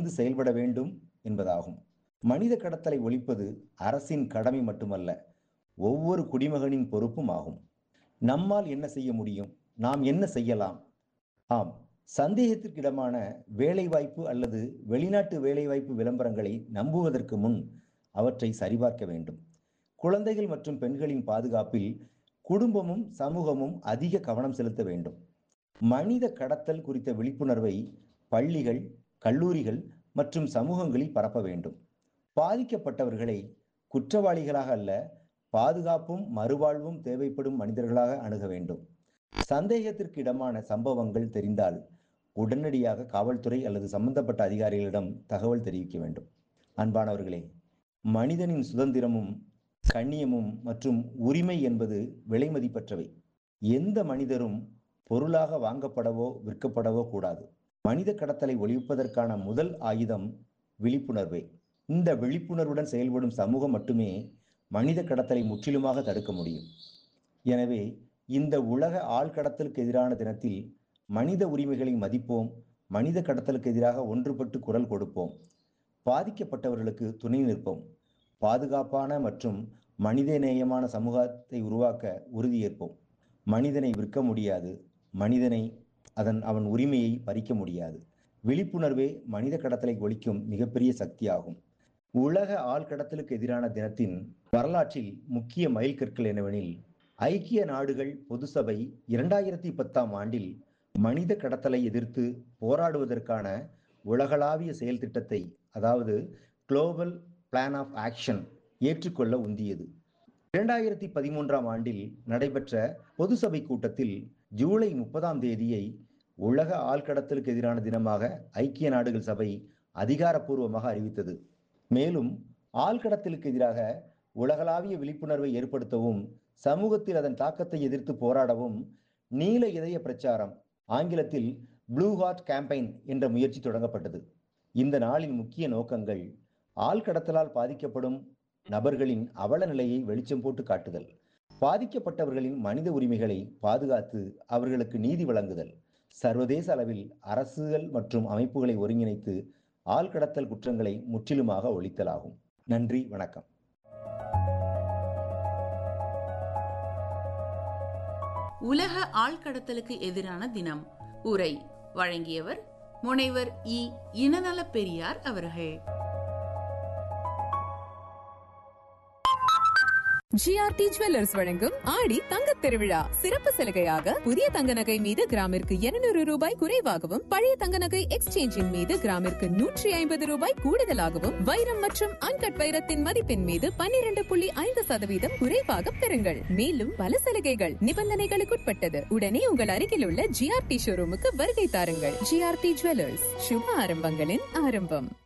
இணைந்து செயல்பட வேண்டும் என்பதாகும் மனித கடத்தலை ஒழிப்பது அரசின் கடமை மட்டுமல்ல ஒவ்வொரு குடிமகனின் பொறுப்பும் ஆகும் நம்மால் என்ன செய்ய முடியும் நாம் என்ன செய்யலாம் ஆம் சந்தேகத்திற்கிடமான வேலைவாய்ப்பு அல்லது வெளிநாட்டு வேலைவாய்ப்பு விளம்பரங்களை நம்புவதற்கு முன் அவற்றை சரிபார்க்க வேண்டும் குழந்தைகள் மற்றும் பெண்களின் பாதுகாப்பில் குடும்பமும் சமூகமும் அதிக கவனம் செலுத்த வேண்டும் மனித கடத்தல் குறித்த விழிப்புணர்வை பள்ளிகள் கல்லூரிகள் மற்றும் சமூகங்களில் பரப்ப வேண்டும் பாதிக்கப்பட்டவர்களை குற்றவாளிகளாக அல்ல பாதுகாப்பும் மறுவாழ்வும் தேவைப்படும் மனிதர்களாக அணுக வேண்டும் சந்தேகத்திற்கு இடமான சம்பவங்கள் தெரிந்தால் உடனடியாக காவல்துறை அல்லது சம்பந்தப்பட்ட அதிகாரிகளிடம் தகவல் தெரிவிக்க வேண்டும் அன்பானவர்களே மனிதனின் சுதந்திரமும் கண்ணியமும் மற்றும் உரிமை என்பது விலை மதிப்பற்றவை எந்த மனிதரும் பொருளாக வாங்கப்படவோ விற்கப்படவோ கூடாது மனித கடத்தலை ஒழிப்பதற்கான முதல் ஆயுதம் விழிப்புணர்வே இந்த விழிப்புணர்வுடன் செயல்படும் சமூகம் மட்டுமே மனித கடத்தலை முற்றிலுமாக தடுக்க முடியும் எனவே இந்த உலக ஆழ்கடத்தலுக்கு எதிரான தினத்தில் மனித உரிமைகளை மதிப்போம் மனித கடத்தலுக்கு எதிராக ஒன்றுபட்டு குரல் கொடுப்போம் பாதிக்கப்பட்டவர்களுக்கு துணை நிற்போம் பாதுகாப்பான மற்றும் மனிதநேயமான சமூகத்தை உருவாக்க உறுதியேற்போம் மனிதனை விற்க முடியாது மனிதனை அதன் அவன் உரிமையை பறிக்க முடியாது விழிப்புணர்வே மனித கடத்தலை ஒழிக்கும் மிகப்பெரிய சக்தியாகும் உலக ஆழ்கடத்தலுக்கு எதிரான தினத்தின் வரலாற்றில் முக்கிய மைல்கற்கள் என்னவெனில் ஐக்கிய நாடுகள் பொது சபை இரண்டாயிரத்தி பத்தாம் ஆண்டில் மனித கடத்தலை எதிர்த்து போராடுவதற்கான உலகளாவிய செயல் திட்டத்தை அதாவது குளோபல் பிளான் ஆஃப் ஆக்ஷன் ஏற்றுக்கொள்ள உந்தியது இரண்டாயிரத்தி பதிமூன்றாம் ஆண்டில் நடைபெற்ற பொது சபை கூட்டத்தில் ஜூலை முப்பதாம் தேதியை உலக ஆழ்கடத்தலுக்கு எதிரான தினமாக ஐக்கிய நாடுகள் சபை அதிகாரப்பூர்வமாக அறிவித்தது மேலும் ஆழ்கடத்தலுக்கு எதிராக உலகளாவிய விழிப்புணர்வை ஏற்படுத்தவும் சமூகத்தில் அதன் தாக்கத்தை எதிர்த்து போராடவும் நீல இதய பிரச்சாரம் ஆங்கிலத்தில் ப்ளூ ஹார்ட் கேம்பெயின் என்ற முயற்சி தொடங்கப்பட்டது இந்த நாளின் முக்கிய நோக்கங்கள் ஆழ்கடத்தலால் பாதிக்கப்படும் நபர்களின் அவல நிலையை வெளிச்சம் போட்டு காட்டுதல் பாதிக்கப்பட்டவர்களின் மனித உரிமைகளை பாதுகாத்து அவர்களுக்கு நீதி வழங்குதல் சர்வதேச அளவில் அரசுகள் மற்றும் அமைப்புகளை ஒருங்கிணைத்து ஆழ்கடத்தல் குற்றங்களை முற்றிலுமாக ஒழித்தலாகும் நன்றி வணக்கம் உலக ஆழ்கடத்தலுக்கு எதிரான தினம் உரை வழங்கியவர் முனைவர் இ இனநல பெரியார் அவர்கள் ஜிஆர்டி ஜுவல்லர்ஸ் வழங்கும் ஆடி தங்கத் திருவிழா சிறப்பு சலுகையாக புதிய தங்க நகை மீது கிராமிற்கு இருநூறு ரூபாய் குறைவாகவும் பழைய தங்க நகை எக்ஸ்சேஞ்சின் மீது கிராமிற்கு நூற்றி ஐம்பது ரூபாய் கூடுதலாகவும் வைரம் மற்றும் அன்கட் வைரத்தின் மதிப்பின் மீது பன்னிரண்டு புள்ளி ஐந்து சதவீதம் குறைவாக பெறுங்கள் மேலும் பல சலுகைகள் நிபந்தனைகளுக்குட்பட்டது உடனே உங்கள் அருகில் உள்ள ஜிஆர்டி ஷோரூமுக்கு வருகை தாருங்கள் ஜிஆர்டி ஜுவல்லர்ஸ் சுப ஆரம்பங்களின் ஆரம்பம்